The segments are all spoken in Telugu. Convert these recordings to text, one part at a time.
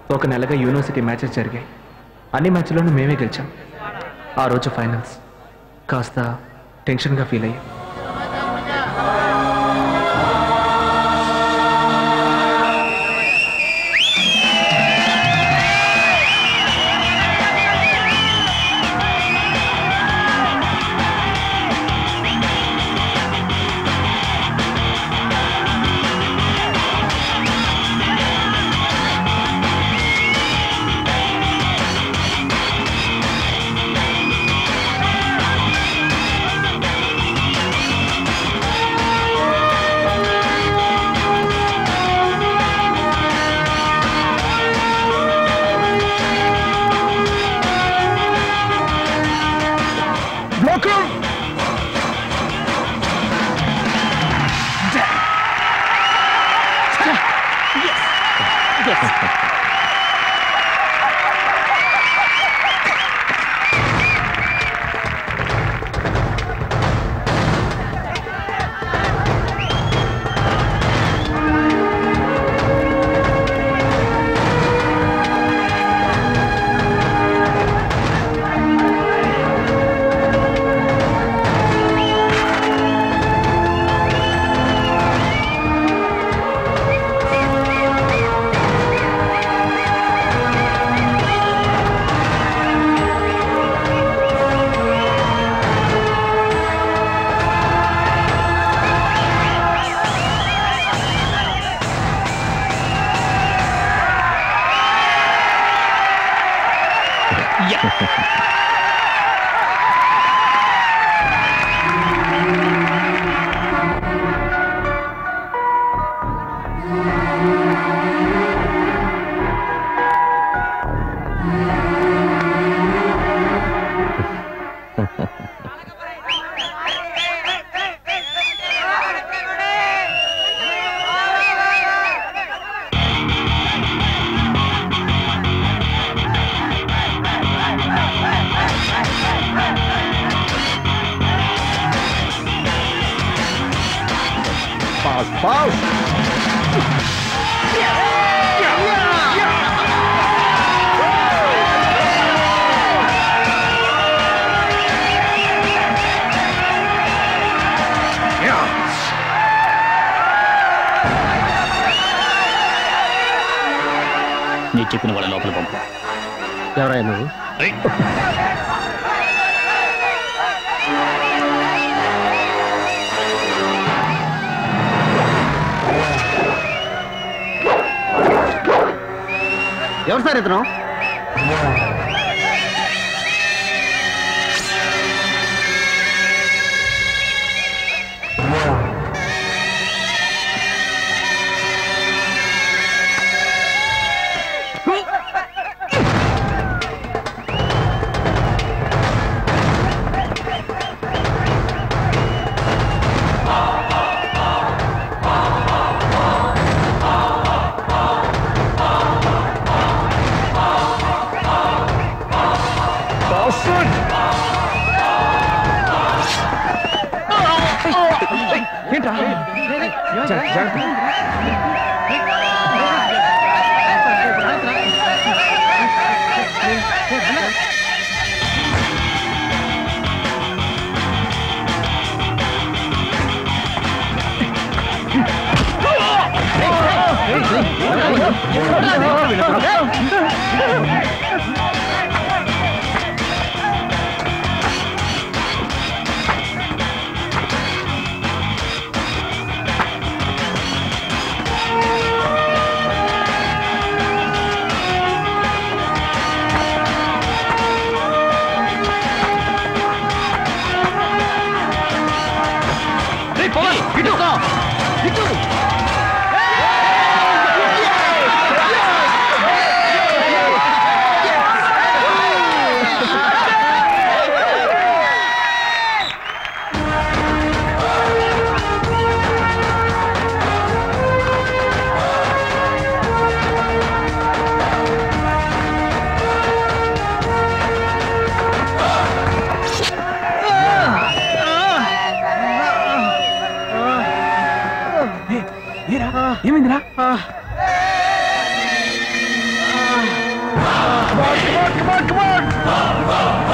ఒక నెలగా యూనివర్సిటీ మ్యాచెస్ జరిగాయి అన్ని మ్యాచ్లోనూ మేమే గెలిచాం ఆ రోజు ఫైనల్స్ కాస్త టెన్షన్గా ఫీల్ అయ్యాం Paus, paus! నీ చెప్పిన వాళ్ళ లోపల పంపు ఎవరయ్యా నువ్వు ఎవరు సార్ ఇతను ఏంట్రా జాగ్రత్త, జాగ్రత్త. ఏరా ఏమైందిరా come on, come on.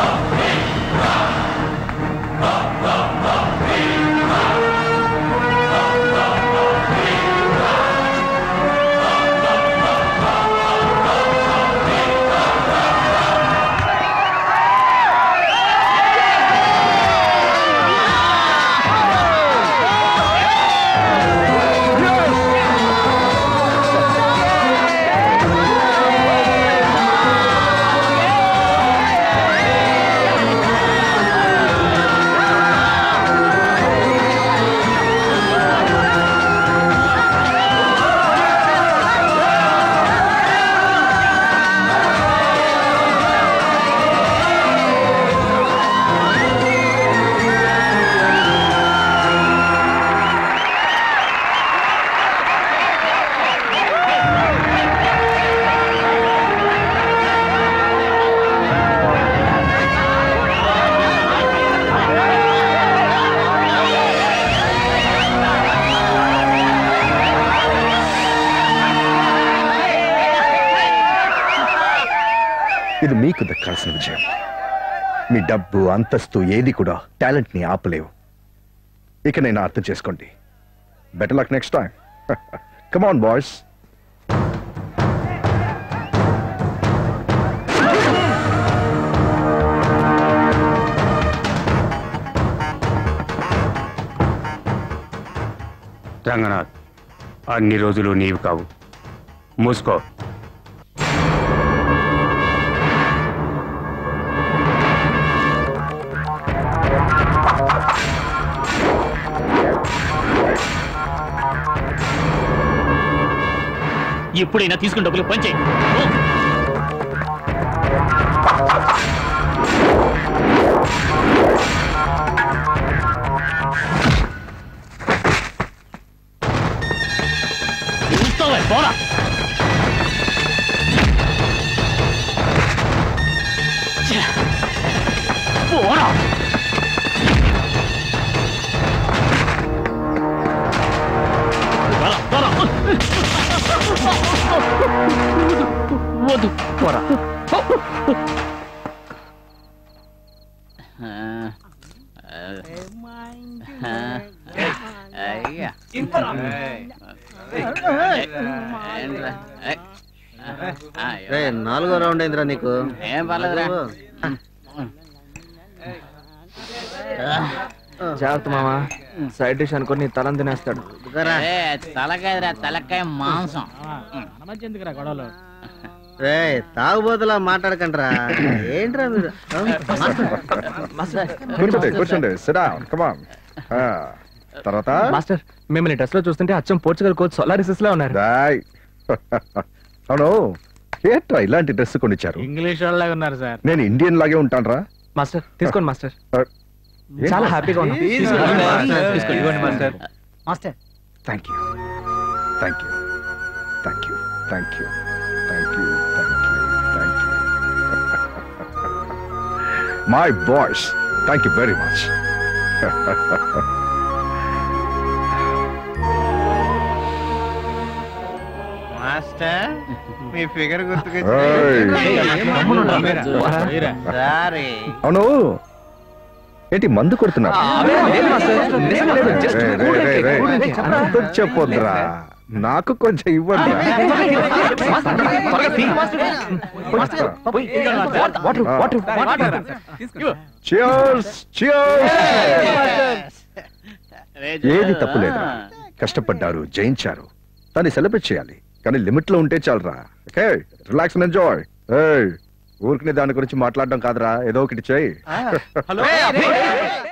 ఇది మీకు దక్కాల్సిన విజయం మీ డబ్బు అంతస్తు ఏది కూడా టాలెంట్ ని ఆపలేవు ఇక నేను అర్థం చేసుకోండి better luck next time come on boys Ranganath అన్ని రోజులు నీవు కావు మూసుకో ఎప్పుడైనా తీసుకుని డబ్బులు పంచే పోరా ఛే! పోరా పోరా, పోరా. వద్దు పోరా అయ్యా రే నాలుగో రౌండ్ అయిందిరా నీకు ఏం పర్లేదురా జాగ్రత్త మామ సైడ్ డిష్ అనుకొని నీ తలం తినేస్తాడు ఇదిగోరా. ఏ తలకాయరా తలకాయ మాంసం రే తాగుబోతులా మాట్లాడకండిరా ఏంట్రా మీరు కూర్చోండి కూర్చోండి సిడౌన్ కమాన్ తర్వాత మాస్టర్ మిమ్మల్ని డ్రెస్ లో చూస్తుంటే అచ్చం పోర్చుగల్ కోచ్ సోలారిసిస్ లో ఉన్నారు దాయ్ అవును ఏంట్రా ఇలాంటి డ్రెస్ కొనిచ్చారు ఇంగ్లీష్ వాళ్ళగా ఉన్నారు సార్ నేను ఇండియన్ లాగే ఉంటానరా మాస్టర్ తీసుకోండి మాస్టర్ చాలా హ్యాపీగా ఉన్నాం ఇవ్వండి master master thank you thank you thank you thank you thank you thank you thank you my boys thank you very much master మీ ఫిగర్ సారీ అవును ఏంటి మందు కొడుతున్నారు రే, రే, రే, రే. అంత చెప్పొద్దురా నాకు కొంచెం ఇవ్వండి Cheers! Cheers! ఏది తప్పు లేదురా కష్టపడ్డారు జయించారు దాన్ని సెలబ్రేట్ చేయాలి కానీ లిమిట్ లో ఉంటే చాలరా ఓకే రిలాక్స్ అండ్ ఎంజాయ్ ఊరికి దాని గురించి మాట్లాడడం కాదురా ఏదో ఒకటి చేయి హలో